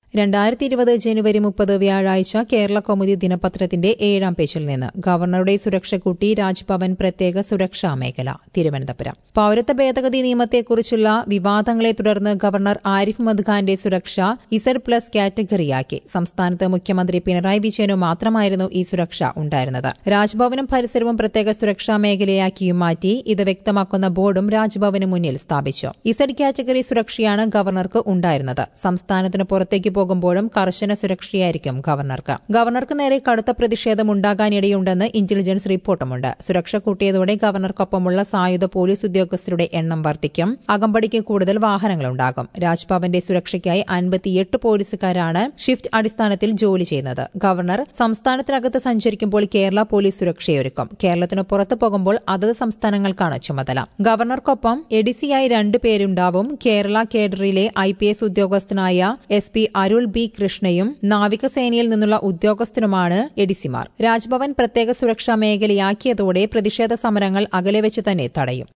രണ്ടായിരത്തി ഇരുപത് ജനുവരി മുപ്പത് വ്യാഴാഴ്ച കേരള കൗമുദി ദിനപത്രത്തിന്റെ ഏഴാം പേജിൽ നിന്ന് ഗവർണറുടെ സുരക്ഷ കൂട്ടി രാജ്ഭവൻ പ്രത്യേക സുരക്ഷാ മേഖല തിരുവനന്തപുരം പൌരത്വ ഭേദഗതി നിയമത്തെക്കുറിച്ചുള്ള വിവാദങ്ങളെ തുടർന്ന് ഗവർണർ ആരിഫ് മുഹമ്മദ് ഖാന്റെ സുരക്ഷ ഇസഡ് പ്ലസ് കാറ്റഗറിയാക്കി സംസ്ഥാനത്ത് മുഖ്യമന്ത്രി പിണറായി വിജയനു മാത്രമായിരുന്നു ഈ സുരക്ഷ ഉണ്ടായിരുന്നത് രാജ്ഭവനും പരിസരവും പ്രത്യേക സുരക്ഷാ മേഖലയാക്കിയും മാറ്റി ഇത് വ്യക്തമാക്കുന്ന ബോർഡും രാജ്ഭവന് മുന്നിൽ സ്ഥാപിച്ചു ഇസഡ് കാറ്റഗറി സുരക്ഷയാണ് ഗവർണർക്ക് ഉണ്ടായിരുന്നത് സംസ്ഥാനത്തിന് പുറത്തേക്ക് പോകുമ്പോഴും കർശന സുരക്ഷയായിരിക്കും ഗവർണർക്ക് ഗവർണർക്ക് നേരെ കടുത്ത പ്രതിഷേധം ഉണ്ടാകാനിടയുണ്ടെന്ന് ഇന്റലിജൻസ് റിപ്പോർട്ടുമുണ്ട് സുരക്ഷ കൂട്ടിയതോടെ ഗവർണർക്കൊപ്പമുള്ള സായുധ പോലീസ് ഉദ്യോഗസ്ഥരുടെ എണ്ണം വർദ്ധിക്കും അകമ്പടിക്ക് കൂടുതൽ വാഹനങ്ങളുണ്ടാകും രാജ്ഭവന്റെ സുരക്ഷയ്ക്കായി അൻപത്തിയെട്ട് പോലീസുകാരാണ് ഷിഫ്റ്റ് അടിസ്ഥാനത്തിൽ ജോലി ചെയ്യുന്നത് ഗവർണർ സംസ്ഥാനത്തിനകത്ത് സഞ്ചരിക്കുമ്പോൾ കേരള പോലീസ് സുരക്ഷയൊരുക്കും കേരളത്തിന് പുറത്തു പോകുമ്പോൾ അതത് സംസ്ഥാനങ്ങൾക്കാണ് ചുമതല ഗവർണർക്കൊപ്പം എഡിസിയായി രണ്ടുപേരുണ്ടാവും കേരള കേഡറിലെ ഐ പി എസ് ഉദ്യോഗസ്ഥനായ എസ് പി അരുൾ ബി കൃഷ്ണയും നാവികസേനയിൽ നിന്നുള്ള ഉദ്യോഗസ്ഥനുമാണ് എഡിസിമാർ രാജ്ഭവൻ പ്രത്യേക സുരക്ഷാ മേഖലയാക്കിയതോടെ പ്രതിഷേധ സമരങ്ങൾ അകലെ വെച്ച് തന്നെ തടയും